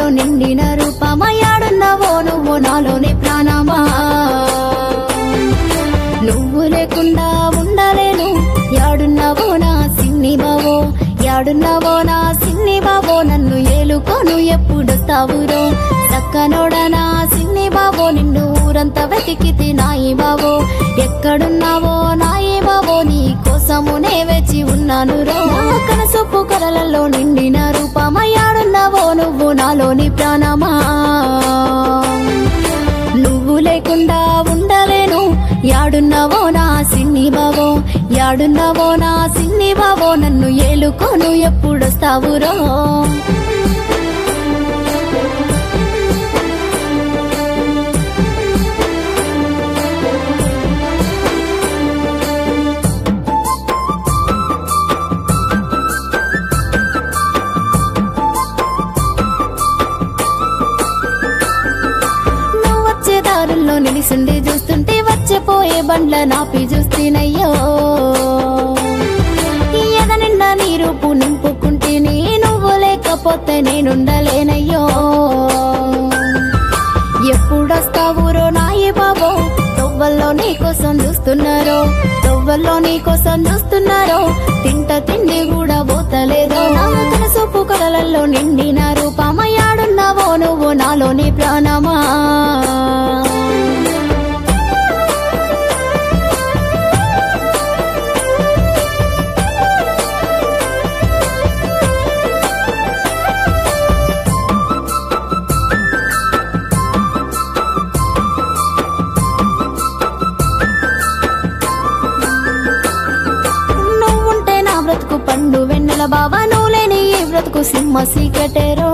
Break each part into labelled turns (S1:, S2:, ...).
S1: కలలలో నిండిన రూపమయ్యాడున్నావో నువ్వు నాలోని ప్రాణమా నువ్వు లేకుండా ఉండలేను యాడున్నావో నా సిన్ని బావో యాడున్నావో నా సిన్ని బావో నన్ను ఏలుకోను ఎప్పుడొస్తావురో చక్కనోడ నా సిన్ని బావో నిన్ను ఊరంతా వెతికితే నాయి బావో ఎక్కడున్నావో నాయి బావో నీ కోసము నే వేచి ఉన్నాను రో కనసొప్పు కలలలో నిండిన రూపమయ్యాడున్నావో నువ్వు నాలోని ప్రాణమా నువ్వు లేకుండా ఉండలేను యాడున్నావో నా సిన్ని బావో యాడున్నావో నా సిన్ని బావో నన్ను ఏలుకోను ఎప్పుడొస్తావురో నువ్వు వచ్చే దారుల్లో నిలిసుండి చూస్తుంటే వచ్చేపోయే బండ్ల నాపి చూస్తేనయ్యో ఈ ఎద నిండా నీ రూపు నింపుకుంటే నీ నువ్వు లేకపోతే నేనుండలేనయ్యో ఎప్పుడొస్తావురో నాయి బాబో తొవ్వల్లో నీ కోసం చూస్తున్నారో తొవ్వల్లో నీ కోసం చూస్తున్నారో తింట తిండి కూడా పోతలేదో నా కనసొప్పు కలలలో నిండిన రూపమయ్యాడున్నావో నువ్వు నాలోని ప్రాణమా నువ్వుంటే నా బ్రతుకు పండు వెన్నెల బాబా నువ్వు లేని ఈ బ్రతుకు సింహ సీక్రెటేరో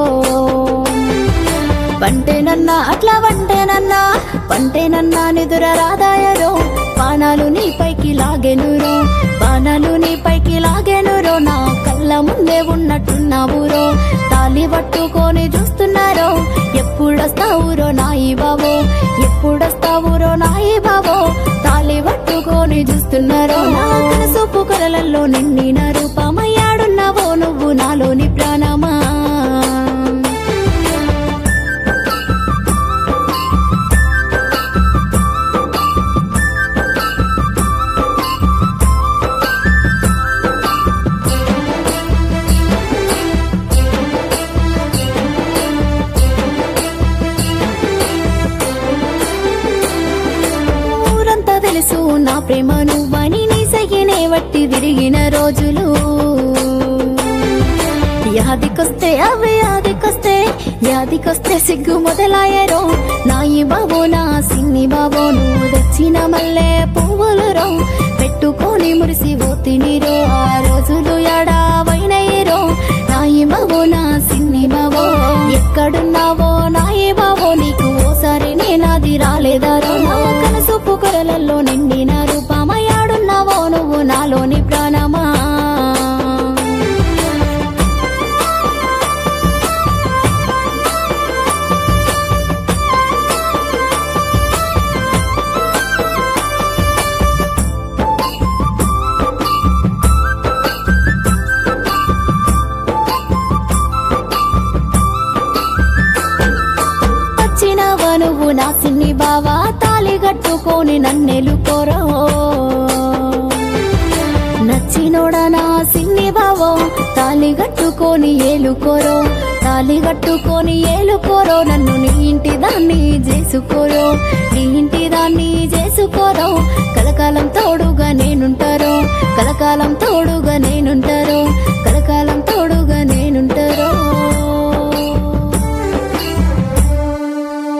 S1: పంటేనన్నా అట్లా వంటేనన్నా పంటేనన్నా నిదుర రాదాయరో పానాలు నీ పైకి లాగెనురో పానాలు నీ పైకి లాగెనురో నా కళ్ళ ముందే ఉన్నట్టున్నావురో తాలి పట్టుకొని చూస్తున్నారో ఎప్పుడొస్తావురో నాయి బాబో ఎప్పుడొస్తావురో నాయి బాబో తాలి పట్టుకొని చూస్తున్నారో నా కనసొప్పు కలలలో నిండిన రూపమయ్యాడున్నావో నువ్వు నాలోని ప్రాణమా ఊరంతా తెలుసు నా ప్రేమ నువ్వని నీ సగినే వట్టి తిరిగిన రోజులు యాదికొస్తే అవి యాదికొస్తే యాదికొస్తే సిగ్గు మొదలాయరో నాయి బాబో నా సిన్ని బాబో నువ్వు తెచ్చిన మల్లె పువ్వులు రో పెట్టుకొని మురిసి పోతినిరో ఆ రోజులు ఎడావైనయిరో నాయి బాబో నా సిన్ని బాబో ఎక్కడున్నావో నాయి బాబో నీకు ఓసారి నేనాది రాలేదారో నా కనసొప్పు కరలలో నిండిన రూపమయ్యాడున్నావో నువ్వు నాలోని ప్రాణమా వచ్చినవా నువ్వు నా సిన్ని బావా తాలి కట్టుకొని నన్నెలుకోరో నచ్చినోడా నా సిన్ని బావో తాలి కట్టుకొని ఏలుకోరో తాలి కట్టుకొని ఏలుకోరో నన్ను నీ ఇంటి దాన్ని చేసుకోరో నీ ఇంటి దాన్ని చేసుకోరో కలకాలం తోడుగా నేనుంటారో కలకాలం తోడు